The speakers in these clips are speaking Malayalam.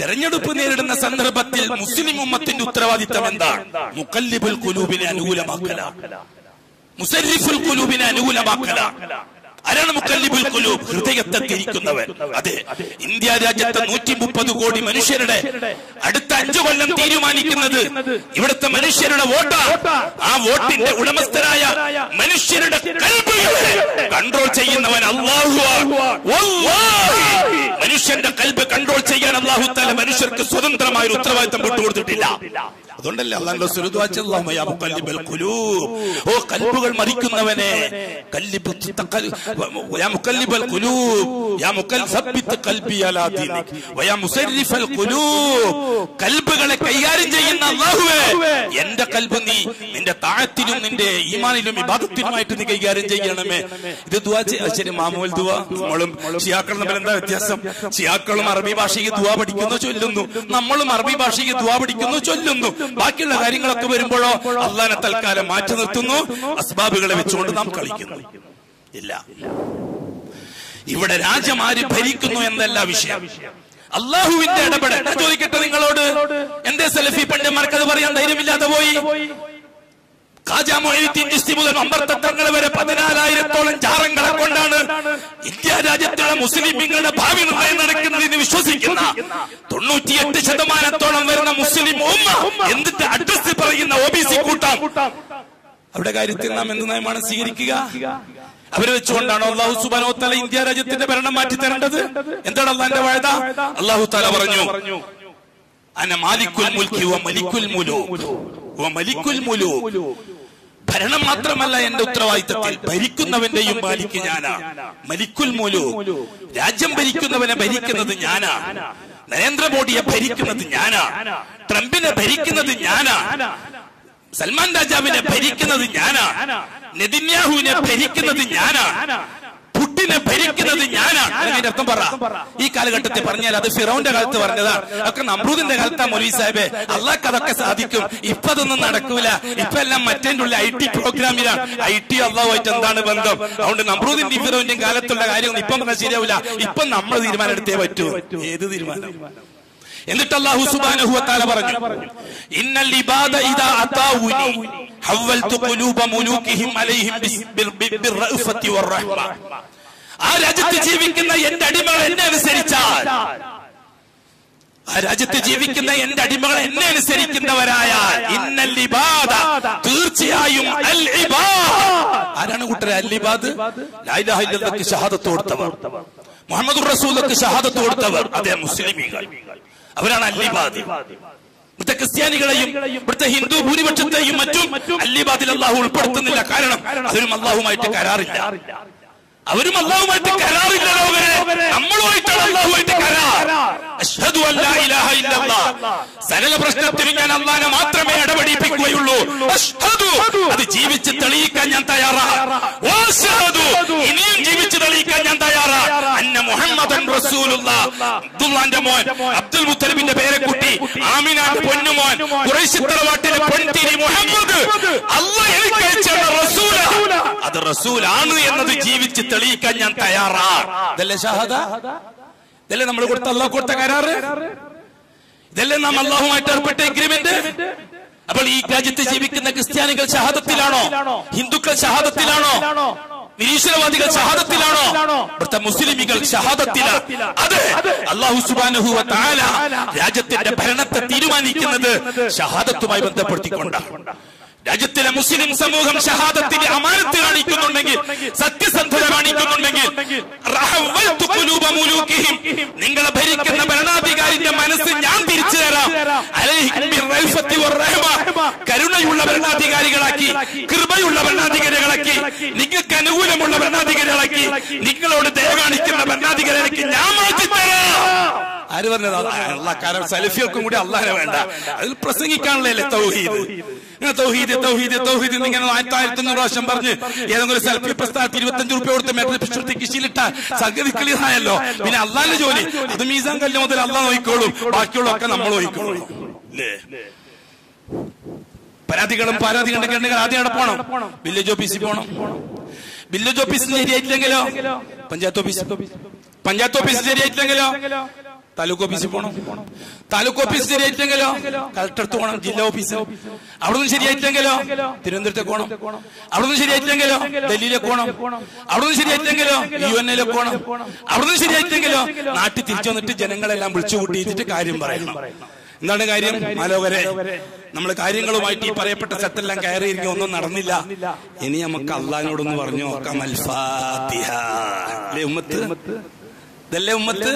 തെരഞ്ഞെടുപ്പ് നേരിടുന്ന സന്ദർഭത്തിൽ മുസ്ലിം ഉമ്മത്തിന്റെ ഉത്തരവാദിത്തം എന്താണ് മുക്കല്ലിബുൽ കുലൂബിനെ അനുകൂലമാക്കല മുസരിഫുൽ കുലൂബിനെ അനുകൂലമാക്കല ആരാണ് മുക്കല്ലിബുൽ കുലൂബ് ഹൃദയത്തെ തിരിക്കുന്നവൻ അതെ ഇന്ത്യ രാജ്യത്തെ നൂറ്റി മുപ്പത് കോടി മനുഷ്യരുടെ അടുത്ത അഞ്ചു കൊല്ലം തീരുമാനിക്കുന്നത് ഇവിടുത്തെ മനുഷ്യരുടെ വോട്ടാ ആ വോട്ടിന്റെ ഉടമസ്ഥരായ മനുഷ്യരുടെ കൽബുകളെ കൺട്രോൾ ചെയ്യുന്നവൻ അള്ളാഹു മനുഷ്യന്റെ കൽബ് കൺട്രോൾ ചെയ്യാൻ അള്ളാഹു താല മനുഷ്യർക്ക് സ്വതന്ത്രമായ ഒരു ഉത്തരവാദിത്തം വിട്ടുകൊടുത്തിട്ടില്ല അതുകൊണ്ടല്ലേ അള്ളാഹു ഓ കൽബുകൾ മറിക്കുന്നവനെ കല്ലിബ് തഖൽ- യാ മുക്കല്ലിബൽ ഖുലൂബ് യാ മുക്കൽ സബ്ബിത്ത് ഖൽബി അലാ ദീനിക് വയാ മുസരിഫൽ ഖുലൂബ് കൽബുകളെ കൈകാര്യം ചെയ്യുന്ന അല്ലാഹുവേ എന്റെ കൽബ് നീ നിന്റെ താഴത്തിലും നിന്റെ ഈമാനിലും ഇബാദത്തിനുമായിട്ട് നീ കൈകാര്യം ചെയ്യണമേ ഇത് ദുആ ചെയ്യ- ശരി മാമൂൽ ദുആ നമ്മളും ഷിയാക്കളും തമ്മിൽ എന്താ വ്യത്യാസം ഷിയാക്കളും അറബി ഭാഷയ്ക്ക് ദുആ പഠിക്കുന്നു ചൊല്ലുന്നു നമ്മളും അറബി ഭാഷയ്ക്ക് ദുആ പഠിക്കുന്നു ചൊല്ലുന്നു ബാക്കിയുള്ള കാര്യങ്ങളൊക്കെ വരുമ്പോഴോ അള്ളാനെ തൽക്കാലം മാറ്റി നിർത്തുന്നു അസ്ബാബുകളെ വെച്ചുകൊണ്ട് നാം കളിക്കുന്നു ഇല്ല ഇവിടെ രാജ്യം ആര് ഭരിക്കുന്നു എന്നല്ല വിഷയം അള്ളാഹുവിന്റെ ഇടപെടൽ ഞാൻ ചോദിക്കട്ടെ നിങ്ങളോട് എന്തേ സലഫി പണ്ഡിതന്മാർക്ക് അത് പറയാൻ ധൈര്യമില്ലാതെ പോയി ഖാജാ മൊയ്തീൻ ചിസ്തി മുതൽ അമ്പർത്തങ്ങൾ വരെ പതിനാലായിരത്തോളം ജാറങ്ങളെ കൊണ്ടാണ് ഇന്ത്യ രാജ്യത്തുള്ള മുസ്ലിമീങ്ങളുടെ ഭാവി നിർണ്ണയം നടക്കുന്നതെന്ന് വിശ്വസിക്കുന്ന തൊണ്ണൂറ്റിയെട്ട് ശതമാനത്തോളം വരുന്ന മുസ്ലിം ഉമ്മ എന്നിട്ട് അഡ്രസ് പറയുന്ന ഒ ബി സി കൂട്ടം അവരുടെ കാര്യത്തിൽ നാം എന്ത് നയമാണ് സ്വീകരിക്കുക അവരെ വെച്ചുകൊണ്ടാണോ അള്ളാഹു സുബാനോ തല ഇന്ത്യ രാജ്യത്തിന്റെ ഭരണം മാറ്റി തരേണ്ടത് എന്താണ് അള്ളാന്റെ വാഴത അള്ളാഹു താല പറഞ്ഞു അന മാലിക്കുൽ മുൽക്കി വ മലിക്കുൽ മുലു വ മലിക്കുൽ മുലു ഭരണം മാത്രമല്ല എന്റെ ഉത്തരവാദിത്തത്തിൽ ഭരിക്കുന്നവന്റെയും മാലിക്ക് ഞാനാ മലിക്കുൽ മുലു രാജ്യം ഭരിക്കുന്നവനെ ഭരിക്കുന്നത് ഞാനാ നരേന്ദ്രമോദിയെ ഭരിക്കുന്നത് ഞാനാ ട്രംപിനെ ഭരിക്കുന്നത് ഞാനാ സൽമാൻ രാജാവിനെ ഭരിക്കുന്നത് ഞാനാ നെതിന്യാഹുവിനെ ഭരിക്കുന്നത് ഞാനാ പുട്ടിനെ ഭരിക്കുന്നത് ഞാനാണ് അതിന്റെ അർത്ഥം പറ ഈ കാലഘട്ടത്തിൽ പറഞ്ഞാൽ അത് ഫിറോന്റെ കാലത്ത് പറഞ്ഞതാണ് ഒക്കെ നമ്രൂദിന്റെ കാലത്താ മൊലി സാഹിബ് അള്ളാഹ് അതൊക്കെ സാധിക്കും ഇപ്പൊ അതൊന്നും നടക്കൂല ഇപ്പൊ എല്ലാം മറ്റേ ഉള്ള ഐ ടി പ്രോഗ്രാമിലാണ് ഐ ടി അള്ളാഹുമായിട്ട് എന്താണ് ബന്ധം അതുകൊണ്ട് നമ്രൂദിന്റെ ഫിറോന്റെയും കാലത്തുള്ള കാര്യങ്ങൾ ഇപ്പം പറഞ്ഞാൽ ശരിയാവില്ല ഇപ്പം നമ്മൾ തീരുമാനം എടുത്തേ പറ്റൂ ഏത് തീരുമാനം എന്നിട്ട് അല്ലാഹു സുബ്ഹാനഹു വതആല പറഞ്ഞു ഇന്നൽ ഇബാദ ഇദാ അതാഉനി ഹവൽതു ഖുലൂബ മുലൂകിഹിം അലൈഹിം ബിസ്- ബിർ- ബിർ- ബിർറഅഫത്തി വറഹ്മ ആ രാജ്യത്ത് ജീവിക്കുന്ന എന്റെ അടിമകൾ എന്നെ അനുസരിച്ചാൽ ആ രാജ്യത്ത് ജീവിക്കുന്ന എന്റെ അടിമകൾ എന്നെ അനുസരിക്കുന്നവരായാൽ ഇന്നൽ ഇബാദ തീർച്ചയായും അൽ ഇബാദ് ആരാണ് കൂട്ടരെ അൽ ഇബാദ് ലാ ഇലാഹ ഇല്ലല്ലാഹ് ഷഹാദത്ത് കൊടുത്തവർ മുഹമ്മദ് റസൂലക്ക് ഷഹാദത്ത് കൊടുത്തവർ അതെ മുസ്ലിമീങ്ങൾ അവരാണ് അല്ലിബാദ് ഇവിടുത്തെ ക്രിസ്ത്യാനികളെയും ഇവിടുത്തെ ഹിന്ദു ഭൂരിപക്ഷത്തെയും മറ്റും അല്ലിബാദിൽ അള്ളാഹു ഉൾപ്പെടുത്തുന്നില്ല കാരണം അവരും അള്ളാഹുമായിട്ട് കരാറില്ല അവരും അള്ളാഹുമായിട്ട് കരാറില്ല ലോകരെ നമ്മളുമായിട്ടാണ് അള്ളാഹുമായിട്ട് കരാർ അഷ്ഹദു അല്ലാ ഇലാഹ ഇല്ലല്ലാഹ് സകല പ്രശ്നത്തിനും ഞാൻ അള്ളാഹനെ മാത്രമേ ഇടപെടിപ്പിക്കുകയുള്ളൂ അഷ്ഹദു അത് ജീവിച്ച് തെളിയിക്കാൻ ഞാൻ തയ്യാറാ വഅശ്ഹദു ഇനിയും ജീവിച്ച് തെളിയിക്കാൻ ഞാൻ തയ്യാറാ അന്ന മുഹമ്മദൻ റസൂലുള്ളാഹ് അബ്ദുള്ളാന്റെ മോൻ അബ്ദുൽ മുത്തലിബിന്റെ പേരെക്കുട്ടി ആമിനാന്റെ പൊന്നുമോൻ ഖുറൈശി തറവാട്ടിലെ പൊൻതിരി മുഹമ്മദ് അള്ളാഹ് എനിക്ക് അയച്ച റസൂല അത് റസൂലാണ് എന്നത് ജീവിച്ച് തെളിയിക്കാൻ ഞാൻ തയ്യാറാ ഇതല്ലേ ഷഹാദ ഇതല്ലേ നമ്മൾ കൊടുത്ത അള്ളാഹ് കൊടുത്ത കരാറ് ഇതല്ലേ നാം അള്ളാഹുമായിട്ട് ഏർപ്പെട്ട എഗ്രിമെന്റ് അപ്പോൾ ഈ രാജ്യത്ത് ജീവിക്കുന്ന ക്രിസ്ത്യാനികൾ ഷഹാദത്തിലാണോ ഹിന്ദുക്കൾ ഷഹാദത്തിലാണോ നിരീശ്വരവാദികൾ ഷഹാദത്തിലാണോ ഇവിടുത്തെ മുസ്ലിമികൾ ഷഹാദത്തില അതെ അള്ളാഹു സുബാനുഹു താല രാജ്യത്തിന്റെ ഭരണത്തെ തീരുമാനിക്കുന്നത് ഷഹാദത്തുമായി ബന്ധപ്പെടുത്തിക്കൊണ്ടാണ് രാജ്യത്തിലെ മുസ്ലിം സമൂഹം ഷഹാദത്തിന്റെ അമാനത്ത് കാണിക്കുന്നുണ്ടെങ്കിൽ സത്യസന്ധത കാണിക്കുന്നുണ്ടെങ്കിൽ റഹവ്വൽതു ഖുലൂബ മുലൂകിഹിം. നിങ്ങളെ ഭരിക്കുന്ന ഭരണാധികാരിന്റെ മനസ്സ് ഞാൻ തിരിച്ചു തരാം അലൈഹിം ബിർറഫത്തി വറഹ്മ. കരുണയുള്ള ഭരണാധികാരികളാക്കി കൃപയുള്ള ഭരണാധികാരികളാക്കി നിങ്ങൾക്ക് അനുകൂലമുള്ള ഭരണാധികാരികളാക്കി നിങ്ങളോട് ദയ കാണിക്കുന്ന ഭരണാധികാരികളാക്കി ഞാൻ മാറ്റി തരാം ആര് പറഞ്ഞത് അള്ളാഹ് കാരണം സലഫികൾക്കും കൂടി അള്ളാഹിനെ വേണ്ട അതിൽ പ്രസംഗിക്കാനുള്ളതല്ലേ തൗഹീദ് ഇങ്ങനെ തൗഹീദ് തൗഹീദ് തൗഹീദ് എന്നിങ്ങനെ ആയിരത്തി ആയിരത്തി അഞ്ഞൂറ് പ്രാവശ്യം പറഞ്ഞ് ഏതെങ്കിലും ഒരു സെൽഫി പ്രസ്ഥാനത്ത് ഇരുപത്തഞ്ച് റുപ്യ കൊടുത്ത് മെട്രൽ പിടിച്ചെടുത്ത് കിശിയിലിട്ട സംഗതി ക്ലിയറായല്ലോ പിന്നെ അള്ളാന്റെ ജോലി അത് മീസാൻ കല്ല് മുതൽ അള്ളാഹ് നോക്കിക്കോളും ബാക്കിയുള്ളതൊക്കെ നമ്മൾ നോക്കിക്കോളും അല്ലേ പരാതികളും പരാതികളും ഉണ്ടെങ്കിൽ ആദ്യം അവിടെ പോണം വില്ലേജ് ഓഫീസിൽ പോണം വില്ലേജ് ഓഫീസിൽ ശരിയായിട്ടില്ലെങ്കിലോ പഞ്ചായത്ത് ഓഫീസ് പഞ്ചായത്ത് ഓഫീസിൽ ശരിയായിട്ടില്ലെങ്കിലോ താലൂക്ക് ഓഫീസിൽ പോകണം താലൂക്ക് ഓഫീസ് ശരിയായിട്ടെങ്കിലോ കളക്ടർക്ക് പോകണം ജില്ലാ ഓഫീസ് അവിടുന്ന് ശരിയായിട്ടെങ്കിലോ തിരുവനന്തപുരത്തേക്ക് പോകണം അവിടുന്ന് ശരിയായിട്ടെങ്കിലോ ഡൽഹിയിലേക്ക് പോകണം അവിടുന്ന് ശരിയായിട്ടെങ്കിലോ യു എൻ എയിലേക്ക് പോകണം അവിടുന്ന് ശരിയായിട്ടെങ്കിലോ നാട്ടിൽ തിരിച്ചു വന്നിട്ട് ജനങ്ങളെല്ലാം വിളിച്ചു കൂട്ടിയിട്ട് കാര്യം പറയണം എന്താണ് കാര്യം മാലോകരെ നമ്മൾ കാര്യങ്ങളുമായിട്ട് ഈ പറയപ്പെട്ട സ്ഥലത്തെല്ലാം കയറിയിരിക്കും ഒന്നും നടന്നില്ല ഇനി നമുക്ക് അള്ളഹാനോടൊന്ന് പറഞ്ഞു നോക്കാം അൽഫാത്തിഹ അല്ലേ ഉമ്മത്ത് ഇതല്ലേ ഉമ്മത്ത്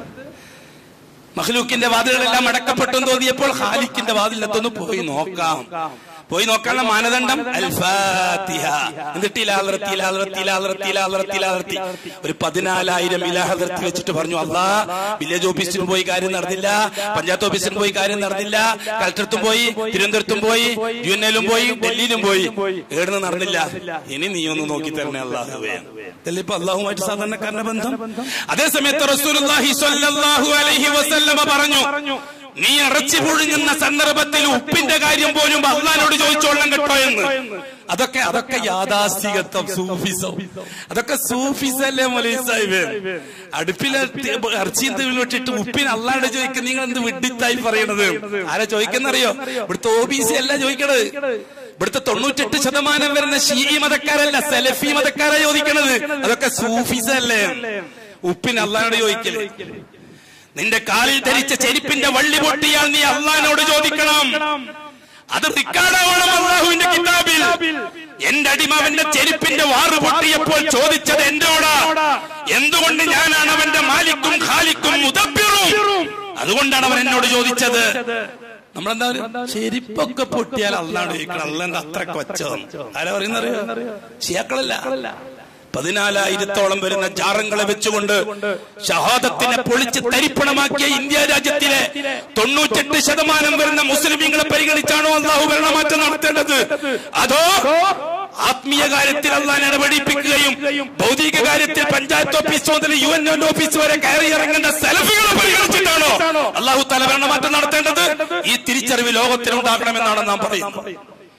മഹ്ലൂക്കിന്റെ വാതിലുകളെല്ലാം അടക്കപ്പെട്ടു എന്ന് തോന്നിയപ്പോൾ ഖാലിക്കിന്റെ വാതിലെത്തൊന്ന് പോയി നോക്കാം പോയി നോക്കാനുള്ള മാനദണ്ഡം അൽഫാത്തിഹ എന്നിട്ട് ഇലാലർത്തി ഇലാലർത്തി ഇലാലർത്തി ഇലാലർത്തി ഇലാലർത്തി ഒരു പതിനാലായിരം ഇലാഹദർത്തി വെച്ചിട്ട് പറഞ്ഞു അല്ലാ വില്ലേജ് ഓഫീസിന് പോയി കാര്യം നടന്നില്ല പഞ്ചായത്ത് ഓഫീസിന് പോയി കാര്യം നടന്നില്ല കളക്ടറത്തും പോയി തിരുവനന്തപുരത്തും പോയി യു എൻ എല്ലും പോയി ഡൽഹിയിലും പോയി ഏടുന്ന് നടന്നില്ല ഇനി നീ ഒന്ന് നോക്കി തരണേ അള്ളാഹുവേ ഇതല്ലേ ഇപ്പൊ അള്ളാഹുമായിട്ട് സാധാരണക്കാരന്റെ ബന്ധം അതേ സമയത്ത് റസൂലുള്ളാഹി സ്വല്ലല്ലാഹു അലൈഹി വസല്ലമ പറഞ്ഞു നീ ഇറച്ചി പുഴുങ്ങുന്ന സന്ദർഭത്തിൽ ഉപ്പിന്റെ കാര്യം പോലും അള്ളഹാനോട് ചോദിച്ചോളണം കേട്ടോ എന്ന് അതൊക്കെ അതൊക്കെ യാഥാസ്ഥികത്വം സൂഫിസം അതൊക്കെ സൂഫിസല്ലേ മൊലീ സാഹിബ് അടുപ്പിലെ ഇറച്ചിയും തീവിൽ വെച്ചിട്ട് ഉപ്പിന് അള്ളാണ്ട് ചോദിക്കുക നിങ്ങൾ എന്ത് വിഡിത്തായി പറയണത് ആരാ ചോദിക്കുന്നറിയോ ഇവിടുത്തെ ഒ ബി സി അല്ല ചോദിക്കണത് ഇവിടുത്തെ തൊണ്ണൂറ്റെട്ട് ശതമാനം വരുന്ന ഷീ മതക്കാരല്ല സെലഫി മതക്കാരാ ചോദിക്കണത് അതൊക്കെ സൂഫിസല്ലേ ഉപ്പിന് അള്ളാനോട് ചോദിക്കല് നിന്റെ കാലിൽ ധരിച്ച ചെരുപ്പിന്റെ വള്ളി പൊട്ടിയാൽ നീ അള്ളഹാനോട് ചോദിക്കണം അത് റിക്കാർഡാവണം അള്ളാഹുവിന്റെ കിതാബിൽ എന്റെ അടിമാവന്റെ ചെരുപ്പിന്റെ വാറ് പൊട്ടിയപ്പോൾ ചോദിച്ചത് എന്റോടാ എന്തുകൊണ്ട് ഞാനാണ് അവന്റെ മാലിക്കും ഖാലിക്കും മുതപ്പിറും അതുകൊണ്ടാണ് അവൻ എന്നോട് ചോദിച്ചത് നമ്മളെന്താ പറയുക? ചെരുപ്പൊക്കെ പൊട്ടിയാൽ അള്ളാണ്ട് ചോദിക്കണം അള്ളാന്റെ അത്രക്ക് വച്ചോ ആരാ പറയുന്നറിയോ ഷിയാക്കളല്ല പതിനാലായിരത്തോളം വരുന്ന ജാറങ്ങളെ വെച്ചുകൊണ്ട് ഷഹാദത്തിനെ പൊളിച്ച് തരിപ്പണമാക്കിയ ഇന്ത്യ രാജ്യത്തിലെ തൊണ്ണൂറ്റെട്ട് ശതമാനം വരുന്ന മുസ്ലിമീങ്ങളെ പരിഗണിച്ചാണോ അള്ളാഹു ഭരണമാറ്റം നടത്തേണ്ടത് അതോ ആത്മീയ കാര്യത്തിൽ അള്ളാൻ ഇടപെടിപ്പിക്കുകയും ഭൗതിക കാര്യത്തിൽ പഞ്ചായത്ത് ഓഫീസ് മുതൽ യു എൻ ഓഫീസ് വരെ കയറി ഇറങ്ങേണ്ട സെലഫികളെ പരിഗണിച്ചിട്ടാണോ അള്ളാഹു തല ഭരണമാറ്റം നടത്തേണ്ടത് ഈ തിരിച്ചറിവ് ലോകത്തിനുണ്ടാകണമെന്നാണ് നാം പറയുന്നത്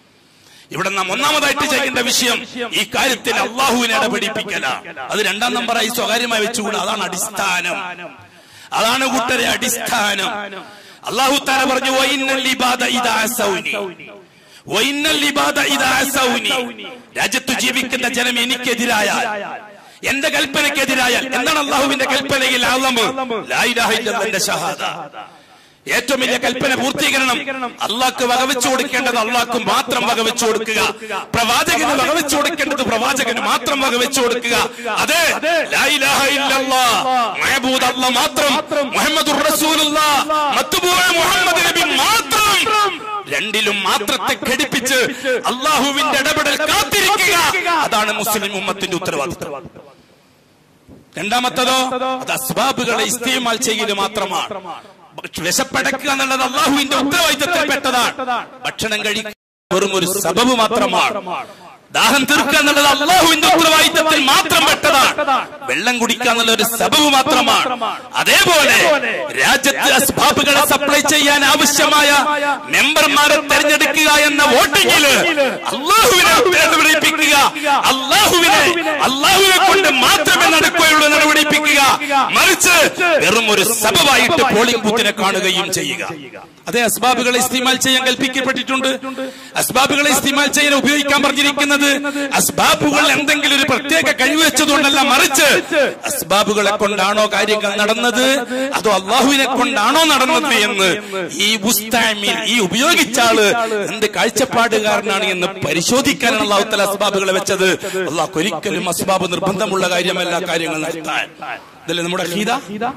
ഇവിടെ നാം ഒന്നാമതായിട്ട് ചെയ്യേണ്ട വിഷയം ഈ കാര്യത്തിൽ അള്ളാഹുവിനെ ഇടപെടിപ്പിക്കല അത് രണ്ടാം നമ്പറായി സ്വകാര്യമായി വെച്ചുകൂടാ അതാണ് അടിസ്ഥാനം അതാണ് കൂട്ടരെ അടിസ്ഥാനം അള്ളാഹു താല പറഞ്ഞു "വഇന്നൽ ഇബാദ ഇദാ അസൗനി." വഇന്നൽ ഇബാദ ഇദാ അസൗനി. രാജ്യത്ത് ജീവിക്കുന്ന ജനം എനിക്കെതിരായാൽ എന്റെ കൽപ്പനയ്ക്കെതിരായാൽ എന്താണ് അള്ളാഹുവിന്റെ കൽപ്പനയിൽ ആളമ് ലാ ഇലാഹ ഇല്ലല്ലാഹ് ഷഹാദ ഏറ്റവും വലിയ കൽപ്പന പൂർത്തീകരണം അള്ളാഹ്ക്ക് വകവെച്ചു കൊടുക്കേണ്ടത് അള്ളാഹ്ക്ക് മാത്രം വകവെച്ചു കൊടുക്കുക പ്രവാചകന് വകവെച്ചു കൊടുക്കേണ്ടത് പ്രവാചകന് മാത്രം വകവെച്ചു കൊടുക്കുക അതെ ലാ ഇലാഹ ഇല്ലല്ലാഹ് മഅബൂദ് അല്ലാഹ് മാത്രം മുഹമ്മദുർ റസൂലുള്ളാഹ് മത്ബൂഅ മുഹമ്മദ് നബി മാത്രം രണ്ടിലും മാത്രത്തെ ഘടിപ്പിച്ച് അള്ളാഹുവിന്റെ ഇടപെടൽ കാത്തിരിക്കുക അതാണ് മുസ്ലിം ഉമ്മത്തിന്റെ ഉത്തരവാദിത്വം രണ്ടാമത്തതോ അത് അസ്ബാബുകളെ ഇസ്തീമാൽ ചെയ്യല് മാത്രമാണ് വിശപ്പടക്കുക എന്നുള്ളത് അള്ളാഹുവിന്റെ ഉത്തരവാദിത്തത്തിൽപ്പെട്ടതാണ് ഭക്ഷണം കഴിക്കുക വെറും ഒരു സബബ് മാത്രമാണ് ദാഹം തീർക്കുക എന്നുള്ളത് അള്ളാഹുവിന്റെ ഉത്തരവാദിത്തത്തിൽ മാത്രം പെട്ടതാണ് വെള്ളം കുടിക്കുക എന്നുള്ള ഒരു സബബ് മാത്രമാണ് അതേപോലെ രാജ്യത്ത് അസ്ബാബുകളെ സപ്ലൈ ചെയ്യാൻ ആവശ്യമായ മെമ്പർമാരെ തെരഞ്ഞെടുക്കുക എന്ന വോട്ടിങ്ങില് അള്ളാഹുവിനെ തെരഞ്ഞെടുപ്പിക്കുക അള്ളാഹുവിനെ അള്ളാഹുവിനെ കൊണ്ട് മാത്രമേ നടക്കുകയുള്ളൂ നടപടിപ്പിക്കുക മറിച്ച് വെറും ഒരു സബബായിട്ട് പോളിംഗ് ബൂത്തിനെ കാണുകയും ചെയ്യുക അതെ അസ്ബാബുകളെ ഇസ്തിമാൽ ചെയ്യാൻ കൽപ്പിക്കപ്പെട്ടിട്ടുണ്ട് അസ്ബാബുകളെ ഇസ്തിമാൽ ചെയ്യാൻ ഉപയോഗിക്കാൻ പറഞ്ഞിരിക്കുന്നത് അസ്ബാബുകൾ എന്തെങ്കിലും ഒരു പ്രത്യേക കഴിവ് വെച്ചതുകൊണ്ടല്ല മറിച്ച് അസ്ബാബുകളെ കൊണ്ടാണോ കാര്യങ്ങൾ നടന്നത് അതോ അള്ളാഹുവിനെ കൊണ്ടാണോ നടന്നത് എന്ന് ഈ മുസ്താമിൽ ഈ ഉപയോഗിച്ച ആള് എന്ത് കാഴ്ചപ്പാടുകാരനാണ് എന്ന് പരിശോധിക്കാനാണ് അള്ളാഹു തല അസ്ബാബുകളെ വെച്ചത് അള്ളാഹ് ഒരിക്കലും അസ്ബാബ് നിർബന്ധമുള്ള കാര്യമല്ല കാര്യങ്ങൾ നടത്താൻ ഇതല്ലേ നമ്മുടെ ഹീത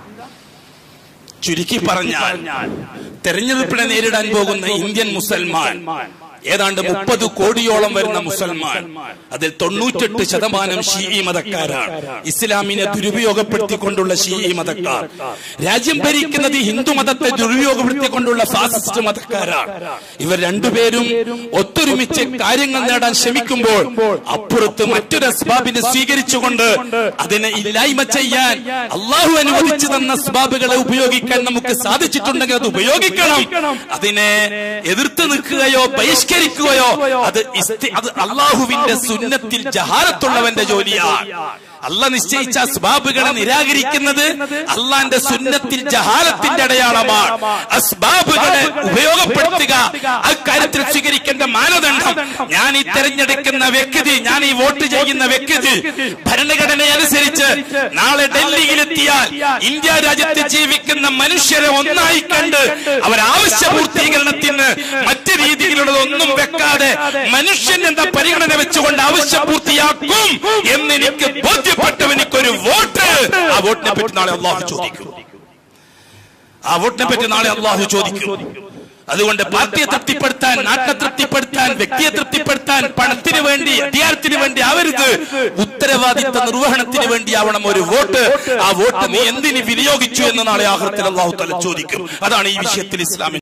ചുരുക്കി പറഞ്ഞാൽ തെരഞ്ഞെടുപ്പിനെ നേരിടാൻ പോകുന്ന ഇന്ത്യൻ മുസൽമാൻ ഏതാണ്ട് മുപ്പത് കോടിയോളം വരുന്ന മുസൽമാൻ അതിൽ തൊണ്ണൂറ്റെട്ട് ശതമാനം ഷീഇ മതക്കാരാണ് ഇസ്ലാമിനെ ദുരുപയോഗപ്പെടുത്തിക്കൊണ്ടുള്ള ഷീഇ മതക്കാർ രാജ്യം ഭരിക്കുന്നത് ഹിന്ദു മതത്തെ ദുരുപയോഗപ്പെടുത്തിക്കൊണ്ടുള്ള ഫാസിസ്റ്റ് മതക്കാരാണ് ഇവർ രണ്ടുപേരും ഒത്തൊരുമിച്ച് കാര്യങ്ങൾ നേടാൻ ശ്രമിക്കുമ്പോൾ അപ്പുറത്ത് മറ്റൊരു അസ്ബാബിനെ സ്വീകരിച്ചുകൊണ്ട് അതിനെ ഇല്ലായ്മ ചെയ്യാൻ അള്ളാഹു അനുവദിച്ചു തന്ന അസ്ബാബുകളെ ഉപയോഗിക്കാൻ നമുക്ക് സാധിച്ചിട്ടുണ്ടെങ്കിൽ അത് ഉപയോഗിക്കണം അതിനെ എതിർത്ത് നിൽക്കുകയോ ബഹിഷ്കരിക്കുകയോ അത് ഇസ്തി- അത് അള്ളാഹുവിന്റെ സുന്നത്തിൽ ജഹാരത്തുള്ളവന്റെ ജോലിയാണ് അല്ല നിശ്ചയിച്ച അസ്ബാബുകളെ നിരാകരിക്കുന്നത് അള്ളാന്റെ സുന്നത്തിൽ ജഹാലത്തിന്റെ അടയാളമാണ് അസ്ബാബുകളെ ഉപയോഗപ്പെടുത്തുക അക്കാര്യത്തിൽ സ്വീകരിക്കേണ്ട മാനദണ്ഡം ഞാൻ ഈ തെരഞ്ഞെടുക്കുന്ന വ്യക്തി ഞാൻ ഈ വോട്ട് ചെയ്യുന്ന വ്യക്തി ഭരണഘടന അനുസരിച്ച് നാളെ ഡൽഹിയിലെത്തിയാൽ ഇന്ത്യ രാജ്യത്ത് ജീവിക്കുന്ന മനുഷ്യരെ ഒന്നായി കണ്ട് അവർ ആവശ്യ പൂർത്തീകരണത്തിന് മറ്റു രീതിയിലുള്ളതൊന്നും വെക്കാതെ മനുഷ്യൻ എന്ന പരിഗണന വെച്ചുകൊണ്ട് ആവശ്യ പൂർത്തിയാക്കും എന്ന് എനിക്ക് ബോധ്യപ്പെട്ടു എനിക്കൊരു വോട്ട് ആ വോട്ടിനെ പറ്റി നാളെ അള്ളാഹു ചോദിക്കും ആ വോട്ടിനെ പറ്റി നാളെ അള്ളാഹു ചോദിക്കും അതുകൊണ്ട് പാർട്ടിയെ തൃപ്തിപ്പെടുത്താൻ നാട്ടിനെ തൃപ്തിപ്പെടുത്താൻ വ്യക്തിയെ തൃപ്തിപ്പെടുത്താൻ പണത്തിന് വേണ്ടി അധികാരത്തിന് വേണ്ടി ആവരുത് ഉത്തരവാദിത്ത നിർവഹണത്തിന് വേണ്ടിയാവണം ഒരു വോട്ട് ആ വോട്ട് നീ എന്തിന് വിനിയോഗിച്ചു എന്ന് നാളെ ആഹൃത്തിൽ അള്ളാഹു തല ചോദിക്കും അതാണ് ഈ വിഷയത്തിൽ ഇസ്ലാമിൽ